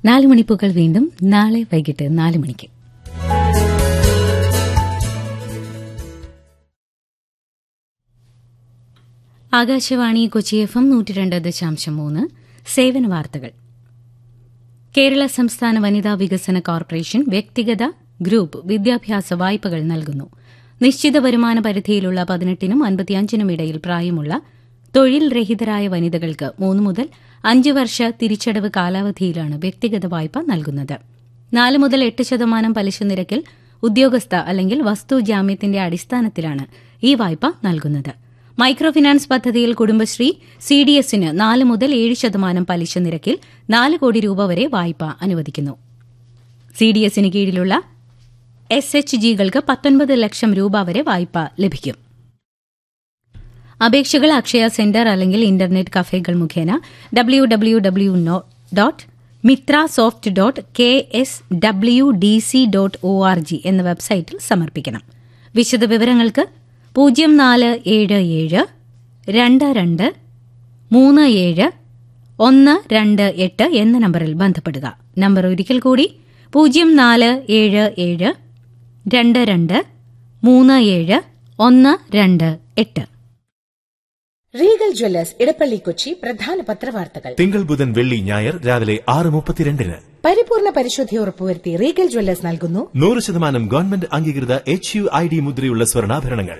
നാല് മണിപ്പൂക്കൾ വീണ്ടും നാളെ വൈകിട്ട് നാല് മണിക്ക് ആകാശവാണി കൊച്ചി എഫ് എം നൂറ്റി രണ്ട് ദശാംശം മൂന്ന് സേവന വാർത്തകൾ കേരള സംസ്ഥാന വനിതാ വികസന കോർപ്പറേഷൻ വ്യക്തിഗത ഗ്രൂപ്പ് വിദ്യാഭ്യാസ വായ്പകൾ നൽകുന്നു നിശ്ചിത വരുമാന പരിധിയിലുള്ള പതിനെട്ടിനും അൻപത്തിയഞ്ചിനും ഇടയിൽ പ്രായമുള്ള തൊഴിൽ രഹിതരായ വനിതകൾക്ക് മൂന്ന് മുതൽ അഞ്ച് വർഷ തിരിച്ചടവ് കാലാവധിയിലാണ് വ്യക്തിഗത വായ്പ നൽകുന്നത് നാല് മുതൽ എട്ട് ശതമാനം പലിശ നിരക്കിൽ ഉദ്യോഗസ്ഥ അല്ലെങ്കിൽ വസ്തു ജാമ്യത്തിന്റെ അടിസ്ഥാനത്തിലാണ് ഈ വായ്പ നൽകുന്നത് മൈക്രോ ഫിനാൻസ് പദ്ധതിയിൽ കുടുംബശ്രീ സി ഡി എസിന് നാല് മുതൽ ഏഴ് ശതമാനം പലിശ നിരക്കിൽ നാല് കോടി രൂപ വരെ വായ്പ അനുവദിക്കുന്നു സി ഡി എസിന് കീഴിലുള്ള എസ് എച്ച് ജികൾക്ക് പത്തൊൻപത് ലക്ഷം രൂപ വരെ വായ്പ ലഭിക്കും അപേക്ഷകൾ അക്ഷയ സെന്റർ അല്ലെങ്കിൽ ഇന്റർനെറ്റ് കഫേകൾ മുഖേന W W W dot Mithra soft dot K S W D C dot O R G എന്ന വെബ്സൈറ്റിൽ സമർപ്പിക്കണം വിശദവിവരങ്ങൾക്ക് പൂജ്യം നാല് ഏഴ് ഏഴ് രണ്ട് രണ്ട് മൂന്ന് ഏഴ് ഒന്ന് രണ്ട് എട്ട് എന്ന നമ്പറിൽ ബന്ധപ്പെടുക നമ്പർ ഒരിക്കൽ കൂടി പൂജ്യം നാല് ഏഴ് ഏഴ് രണ്ട് രണ്ട് മൂന്ന് ഏഴ് ഒന്ന് രണ്ട് എട്ട് റീഗൽ ജ്വല്ലേഴ്സ് ഇടപ്പള്ളി കൊച്ചി പ്രധാന പത്രവാർത്തകൾ തിങ്കൾ ബുധൻ വെള്ളി ഞായർ രാവിലെ ആറ് മുപ്പത്തിരണ്ടിന് പരിപൂർണ പരിശുദ്ധി ഉറപ്പുവരുത്തി റീഗൽ ജ്വല്ലേഴ്സ് നൽകുന്നു നൂറ് ശതമാനം ഗവൺമെന്റ് അംഗീകൃത എച്ച് യു ഐ ഡി മുദ്രയുള്ള സ്വർണ്ണാഭരണങ്ങൾ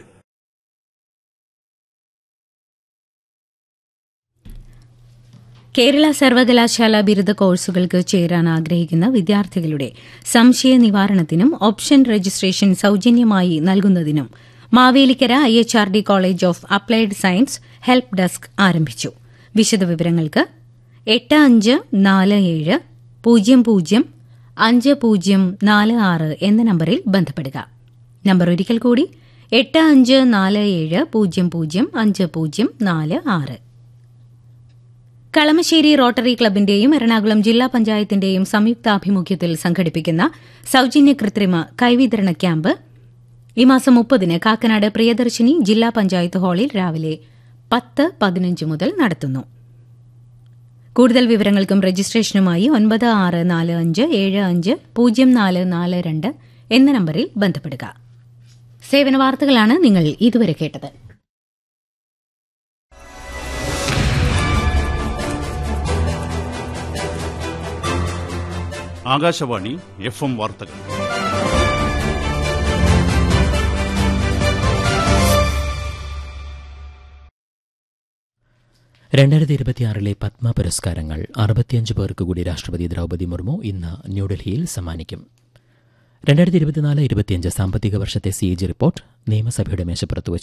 കേരള സർവകലാശാല ബിരുദ കോഴ്സുകൾക്ക് ചേരാൻ ആഗ്രഹിക്കുന്ന വിദ്യാർത്ഥികളുടെ സംശയ നിവാരണത്തിനും ഓപ്ഷൻ രജിസ്ട്രേഷൻ സൌജന്യമായി നൽകുന്നതിനും Mavelikkara I H R D college of applied science help desk ആരംഭിച്ചു വിശദവിവരങ്ങൾക്ക് എട്ട് അഞ്ച് നാല് ഏഴ് പൂജ്യം പൂജ്യം അഞ്ച് പൂജ്യം നാല് ആറ് എന്ന നമ്പറിൽ ബന്ധപ്പെടുക നമ്പർ ഒരിക്കൽ കൂടി എട്ട് അഞ്ച് നാല് ഏഴ് പൂജ്യം പൂജ്യം അഞ്ച് പൂജ്യം നാല് ആറ് കളമശ്ശേരി റോട്ടറി ക്ലബിന്റെയും എറണാകുളം ജില്ലാ പഞ്ചായത്തിന്റെയും സംയുക്താഭിമുഖ്യത്തിൽ സംഘടിപ്പിക്കുന്ന സൌജന്യ കൃത്രിമ കൈവിതരണ ക്യാമ്പ് ഈ മാസം മുപ്പതിന് കാക്കനാട് പ്രിയദർശിനി ജില്ലാ പഞ്ചായത്ത് ഹാളിൽ രാവിലെ പത്ത് പതിനഞ്ച് മുതൽ നടത്തുന്നു കൂടുതൽ വിവരങ്ങൾക്കും രജിസ്ട്രേഷനുമായി ഒൻപത് ആറ് നാല് അഞ്ച് ഏഴ് അഞ്ച് പൂജ്യം നാല് നാല് രണ്ട് എന്ന നമ്പറിൽ ബന്ധപ്പെടുക സേവന വാർത്തകളാണ് നിങ്ങൾ ഇതുവരെ കേട്ടത് ആകാശവാണി എഫ് എം വാർത്തകൾ രണ്ടായിരത്തി ഇരുപത്തിയാറിലെ പത്മ പുരസ്കാരങ്ങൾ അറുപത്തിയഞ്ച് പേർക്ക് കൂടി രാഷ്ട്രപതി ദ്രൗപദി മുർമു ഇന്ന് ന്യൂഡൽഹിയിൽ സമ്മാനിക്കും രണ്ടായിരത്തി ഇരുപത്തിനാല് ഇരുപത്തിയഞ്ച് സാമ്പത്തിക വർഷത്തെ സി എ ജി റിപ്പോർട്ട് നിയമസഭയുടെ മേശപ്പുറത്ത്